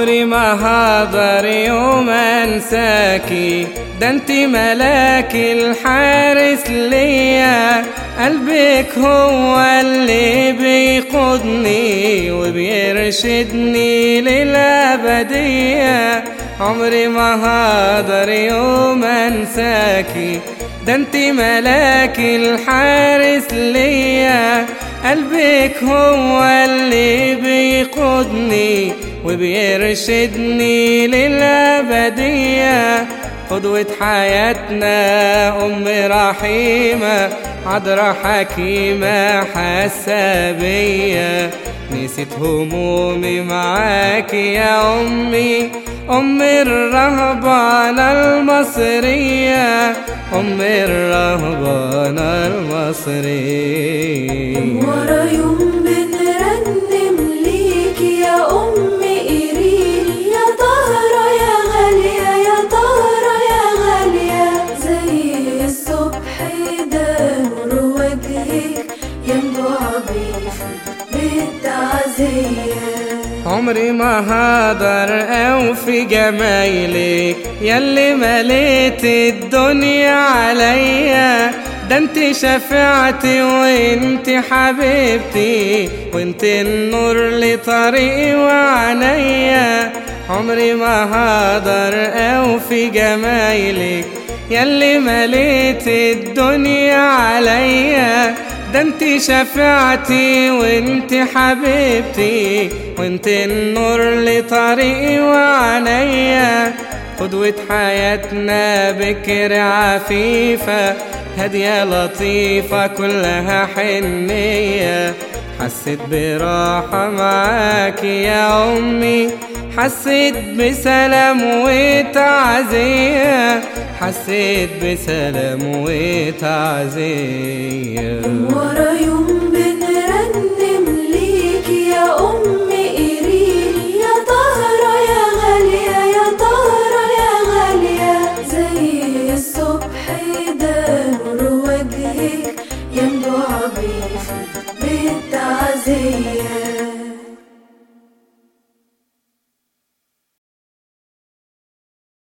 عمري ما هقدر يوم انساكي ده انت ملاك الحارس ليا قلبك هو اللي بيقودني وبيرشدني للأبدية عمري ما هقدر يوم انساكي ده انت ملاك الحارس ليا قلبك هو اللي بيقودني وبيرشدني للأبدية قدوة حياتنا أم رحيمة عذرا حكيمة حسابية نسيت همومي معاك يا أمي أم الرهبانة المصرية أم الرهبانة المصرية ورا يوم بنرنم ليك يا أمي إيرين يا طهرة يا غالية يا طهرة يا غالية زي الصبح ده نور وجهك ينبع بيك بالتعزية عمري ما هقدر اوفي جمايلك ياللي مليت الدنيا عليا ده انت شفاعتي وانت حبيبتي وانت النور لطريقي وعنيا عمري ما هقدر اوفي جمايلك ياللي مليت الدنيا عليا ده انت شفاعتي وانت حبيبتي وانت النور لطريقي وعنيا قدوة حياتنا بكر عفيفة هادية لطيفة كلها حنية حسيت براحة معاك يا أمي حسيت بسلام وتعزية حسيت بسلام وتعزية ورا يوم بنرنم ليك يا أمي